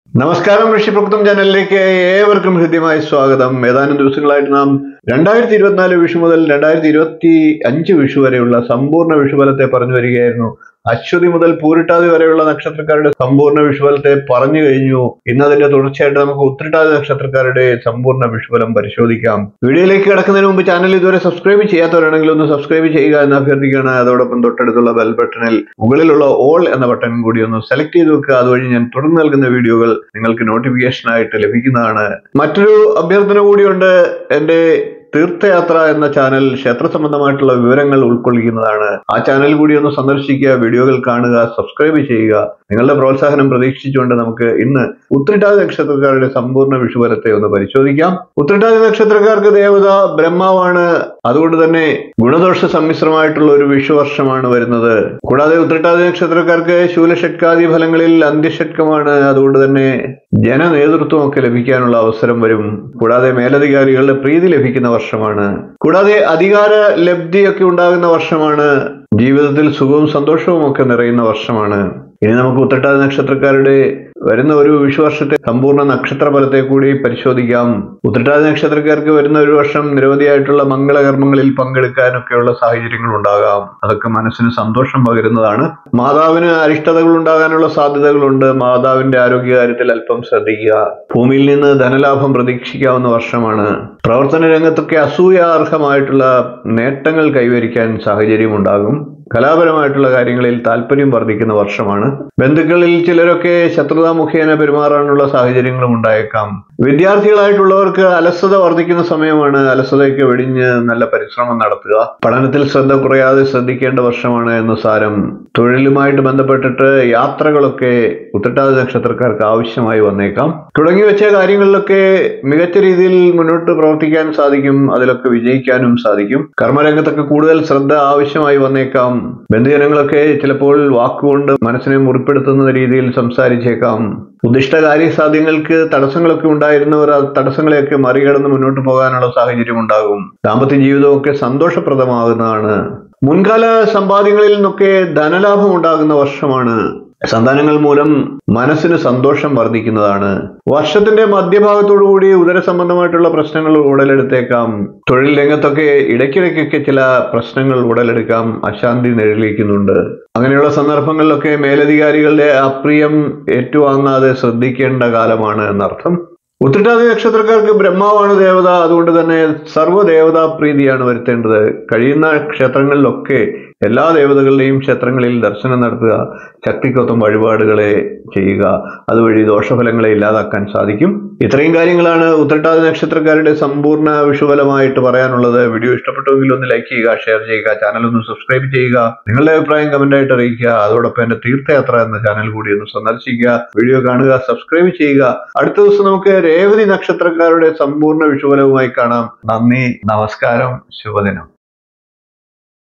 നമസ്കാരം ഋഷിപ്രക്തം ചാനലിലേക്ക് ഏവർക്കും ഹൃദ്യമായ സ്വാഗതം ഏതാനും ദിവസങ്ങളായിട്ട് നാം രണ്ടായിരത്തി ഇരുപത്തിനാല് വിഷു മുതൽ രണ്ടായിരത്തി ഇരുപത്തി അഞ്ച് വിഷു വരെയുള്ള സമ്പൂർണ്ണ വിഷുഫലത്തെ പറഞ്ഞു വരികയായിരുന്നു അശ്വതി മുതൽ പൂരിട്ടാതി വരെയുള്ള നക്ഷത്രക്കാരുടെ സമ്പൂർണ്ണ വിഷുഫലത്തെ പറഞ്ഞു കഴിഞ്ഞു ഇന്ന് അതിന്റെ തുടർച്ചയായിട്ട് നമുക്ക് ഉത്രട്ടാതി നക്ഷത്രക്കാരുടെ സമ്പൂർണ്ണ വിഷുഫലം പരിശോധിക്കാം വീഡിയോയിലേക്ക് കിടക്കുന്നതിന് മുമ്പ് ചാനൽ ഇതുവരെ സബ്സ്ക്രൈബ് ചെയ്യാത്തവരാണെങ്കിൽ ഒന്ന് സബ്സ്ക്രൈബ് ചെയ്യുക എന്ന് അഭ്യർത്ഥിക്കുകയാണ് അതോടൊപ്പം തൊട്ടടുത്തുള്ള ബെൽ ബട്ടണിൽ മുകളിലുള്ള ഓൾ എന്ന ബട്ടൺ കൂടി ഒന്ന് സെലക്ട് ചെയ്ത് വെക്കുക അതുവഴി ഞാൻ തുടർന്ന് നൽകുന്ന വീഡിയോകൾ നിങ്ങൾക്ക് നോട്ടിഫിക്കേഷൻ ആയിട്ട് ലഭിക്കുന്നതാണ് മറ്റൊരു അഭ്യർത്ഥന കൂടിയുണ്ട് എൻ്റെ തീർത്ഥയാത്ര എന്ന ചാനൽ ക്ഷേത്ര സംബന്ധമായിട്ടുള്ള വിവരങ്ങൾ ഉൾക്കൊള്ളിക്കുന്നതാണ് ആ ചാനൽ കൂടി ഒന്ന് സന്ദർശിക്കുക വീഡിയോകൾ കാണുക സബ്സ്ക്രൈബ് ചെയ്യുക നിങ്ങളുടെ പ്രോത്സാഹനം പ്രതീക്ഷിച്ചുകൊണ്ട് നമുക്ക് ഇന്ന് ഉത്രട്ടാതി നക്ഷത്രക്കാരുടെ സമ്പൂർണ്ണ വിഷുവരത്തെ ഒന്ന് പരിശോധിക്കാം ഉത്രട്ടാതി നക്ഷത്രക്കാർക്ക് ദേവത ബ്രഹ്മാവാണ് അതുകൊണ്ട് തന്നെ ഗുണദോഷ സമ്മിശ്രമായിട്ടുള്ള ഒരു വിഷുവർഷമാണ് വരുന്നത് കൂടാതെ ഉത്രട്ടാതി നക്ഷത്രക്കാർക്ക് ശൂലഷട്കാദി ഫലങ്ങളിൽ അന്ത്യഷട്കമാണ് അതുകൊണ്ട് തന്നെ ജനനേതൃത്വം ഒക്കെ ലഭിക്കാനുള്ള അവസരം വരും കൂടാതെ മേലധികാരികളുടെ പ്രീതി ലഭിക്കുന്ന വർഷമാണ് കൂടാതെ അധികാര ലബ്ധിയൊക്കെ ഉണ്ടാകുന്ന വർഷമാണ് ജീവിതത്തിൽ സുഖവും സന്തോഷവും ഒക്കെ നിറയുന്ന വർഷമാണ് ഇനി നമുക്ക് ഉത്രട്ടാതി നക്ഷത്രക്കാരുടെ വരുന്ന ഒരു വിഷുവർഷത്തെ സമ്പൂർണ്ണ നക്ഷത്ര ഫലത്തെ കൂടി പരിശോധിക്കാം ഉത്രട്ടാതി നക്ഷത്രക്കാർക്ക് വരുന്ന ഒരു വർഷം നിരവധിയായിട്ടുള്ള മംഗളകർമ്മങ്ങളിൽ പങ്കെടുക്കാനൊക്കെയുള്ള സാഹചര്യങ്ങൾ ഉണ്ടാകാം അതൊക്കെ മനസ്സിന് സന്തോഷം പകരുന്നതാണ് മാതാവിന് അരിഷ്ടതകൾ ഉണ്ടാകാനുള്ള സാധ്യതകളുണ്ട് മാതാവിന്റെ ആരോഗ്യകാര്യത്തിൽ അല്പം ശ്രദ്ധിക്കുക ഭൂമിയിൽ നിന്ന് ധനലാഭം പ്രതീക്ഷിക്കാവുന്ന വർഷമാണ് പ്രവർത്തന രംഗത്തൊക്കെ അസൂയാർഹമായിട്ടുള്ള നേട്ടങ്ങൾ കൈവരിക്കാൻ സാഹചര്യമുണ്ടാകും കലാപരമായിട്ടുള്ള കാര്യങ്ങളിൽ താല്പര്യം വർദ്ധിക്കുന്ന വർഷമാണ് ബന്ധുക്കളിൽ ചിലരൊക്കെ ശത്രുതാ മുഖേന പെരുമാറാനുള്ള സാഹചര്യങ്ങളും ഉണ്ടായേക്കാം വിദ്യാർത്ഥികളായിട്ടുള്ളവർക്ക് അലസത വർദ്ധിക്കുന്ന സമയമാണ് അലസതയൊക്കെ വെടിഞ്ഞ് നല്ല പരിശ്രമം നടത്തുക പഠനത്തിൽ ശ്രദ്ധ കുറയാതെ ശ്രദ്ധിക്കേണ്ട വർഷമാണ് എന്ന് സാരം തൊഴിലുമായിട്ട് ബന്ധപ്പെട്ടിട്ട് യാത്രകളൊക്കെ ഉത്രട്ടാതി നക്ഷത്രക്കാർക്ക് ആവശ്യമായി വന്നേക്കാം തുടങ്ങി വെച്ച കാര്യങ്ങളിലൊക്കെ മികച്ച രീതിയിൽ മുന്നോട്ട് പ്രവർത്തിക്കാൻ സാധിക്കും അതിലൊക്കെ വിജയിക്കാനും സാധിക്കും കർമ്മരംഗത്തൊക്കെ കൂടുതൽ ശ്രദ്ധ ആവശ്യമായി വന്നേക്കാം ബന്ധുജനങ്ങളൊക്കെ ചിലപ്പോൾ വാക്കുകൊണ്ട് മനസ്സിനെ മുറിപ്പെടുത്തുന്ന രീതിയിൽ സംസാരിച്ചേക്കാം ഉദ്ദിഷ്ട കാര്യസാധ്യങ്ങൾക്ക് തടസ്സങ്ങളൊക്കെ ഉണ്ടായിരുന്നവർ ആ തടസ്സങ്ങളെയൊക്കെ മറികടന്ന് മുന്നോട്ട് പോകാനുള്ള സാഹചര്യം ഉണ്ടാകും ദാമ്പത്യ ജീവിതമൊക്കെ സന്തോഷപ്രദമാകുന്നതാണ് മുൻകാല സമ്പാദ്യങ്ങളിൽ നിന്നൊക്കെ ധനലാഭം ഉണ്ടാകുന്ന വർഷമാണ് സന്താനങ്ങൾ മൂലം മനസ്സിന് സന്തോഷം വർദ്ധിക്കുന്നതാണ് വർഷത്തിന്റെ മധ്യഭാഗത്തോടുകൂടി ഉദര സംബന്ധമായിട്ടുള്ള പ്രശ്നങ്ങൾ ഉടലെടുത്തേക്കാം തൊഴിൽ രംഗത്തൊക്കെ ഇടയ്ക്കിടയ്ക്കൊക്കെ ചില പ്രശ്നങ്ങൾ ഉടലെടുക്കാം അശാന്തി നിഴലിക്കുന്നുണ്ട് അങ്ങനെയുള്ള സന്ദർഭങ്ങളിലൊക്കെ മേലധികാരികളുടെ അപ്രിയം ഏറ്റുവാങ്ങാതെ ശ്രദ്ധിക്കേണ്ട കാലമാണ് എന്നർത്ഥം ഉത്രട്ടാതി നക്ഷത്രക്കാർക്ക് ബ്രഹ്മാവാണ് ദേവത അതുകൊണ്ട് തന്നെ സർവ്വദേവതാ പ്രീതിയാണ് വരുത്തേണ്ടത് കഴിയുന്ന ക്ഷേത്രങ്ങളിലൊക്കെ എല്ലാ ദേവതകളുടെയും ക്ഷേത്രങ്ങളിൽ ദർശനം നടത്തുക ശക്തിക്കൊത്തും വഴിപാടുകളെ ചെയ്യുക അതുവഴി ദോഷഫലങ്ങളെ ഇല്ലാതാക്കാൻ സാധിക്കും ഇത്രയും കാര്യങ്ങളാണ് ഉത്രട്ടാതി നക്ഷത്രക്കാരുടെ സമ്പൂർണ്ണ വിഷുഫലമായിട്ട് പറയാനുള്ളത് വീഡിയോ ഇഷ്ടപ്പെട്ടുവെങ്കിൽ ഒന്ന് ലൈക്ക് ചെയ്യുക ഷെയർ ചെയ്യുക ചാനൽ ഒന്ന് സബ്സ്ക്രൈബ് ചെയ്യുക നിങ്ങളുടെ അഭിപ്രായം കമന്റ് ആയിട്ട് അറിയിക്കുക അതോടൊപ്പം എന്റെ തീർത്ഥയാത്ര എന്ന ചാനൽ കൂടി ഒന്ന് സന്ദർശിക്കുക വീഡിയോ കാണുക സബ്സ്ക്രൈബ് ചെയ്യുക അടുത്ത ദിവസം നമുക്ക് രേവതി നക്ഷത്രക്കാരുടെ സമ്പൂർണ്ണ വിഷുഫലവുമായി കാണാം നന്ദി നമസ്കാരം ശുഭദിനം